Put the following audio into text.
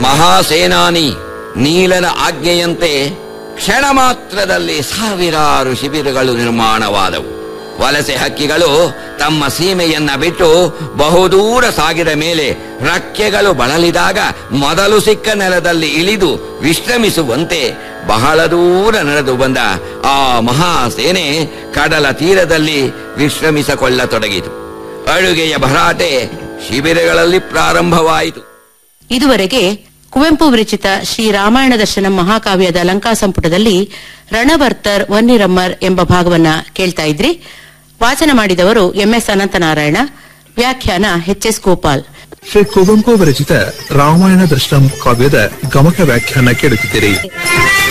ಮಹಾಸೇನಾನಿ ನೀಲನ ಆಜ್ಞೆಯಂತೆ ಕ್ಷಣ ಮಾತ್ರದಲ್ಲಿ ಸಾವಿರಾರು ಶಿಬಿರಗಳು ನಿರ್ಮಾಣವಾದವು ವಲಸೆ ಹಕ್ಕಿಗಳು ತಮ್ಮ ಸೀಮೆಯನ್ನ ಬಿಟ್ಟು ಬಹುದೂರ ಸಾಗಿದ ಮೇಲೆ ರಕ್ಕೆಗಳು ಬಳಲಿದಾಗ ಮೊದಲು ಸಿಕ್ಕ ನೆಲದಲ್ಲಿ ಇಳಿದು ವಿಶ್ರಮಿಸುವಂತೆ ಬಹಳ ದೂರ ನಡೆದು ಬಂದ ಆ ಮಹಾಸೇನೆ ಕಡಲ ತೀರದಲ್ಲಿ ವಿಶ್ರಮಿಸಿಕೊಳ್ಳತೊಡಗಿತು ಅಡುಗೆಯ ಭರಾಟೆ ಶಿಬಿರಗಳಲ್ಲಿ ಪ್ರಾರಂಭವಾಯಿತು ಇದುವರೆಗೆ ಕುವೆಂಪು ವಿರಚಿತ ಶ್ರೀ ರಾಮಾಯಣ ದರ್ಶನ ಮಹಾಕಾವ್ಯದ ಲಂಕಾ ಸಂಪುಟದಲ್ಲಿ ರಣವರ್ತರ್ ವನ್ನಿರಮ್ಮರ್ ಎಂಬ ಭಾಗವನ್ನ ಕೇಳ್ತಾ ಇದ್ರಿ ವಾಚನ ಮಾಡಿದವರು ಎಂಎಸ್ ಅನಂತನಾರಾಯಣ ವ್ಯಾಖ್ಯಾನ ಎಚ್ ಗೋಪಾಲ್ ಶ್ರೀ ಕುವೆಂಪು ವಿರಚಿತ ರಾಮಾಯಣ ದರ್ಶನಂ ಕಾವ್ಯದ ಗಮಕ ವ್ಯಾಖ್ಯಾನ ಕೇಳುತ್ತಿದ್ದೀರಿ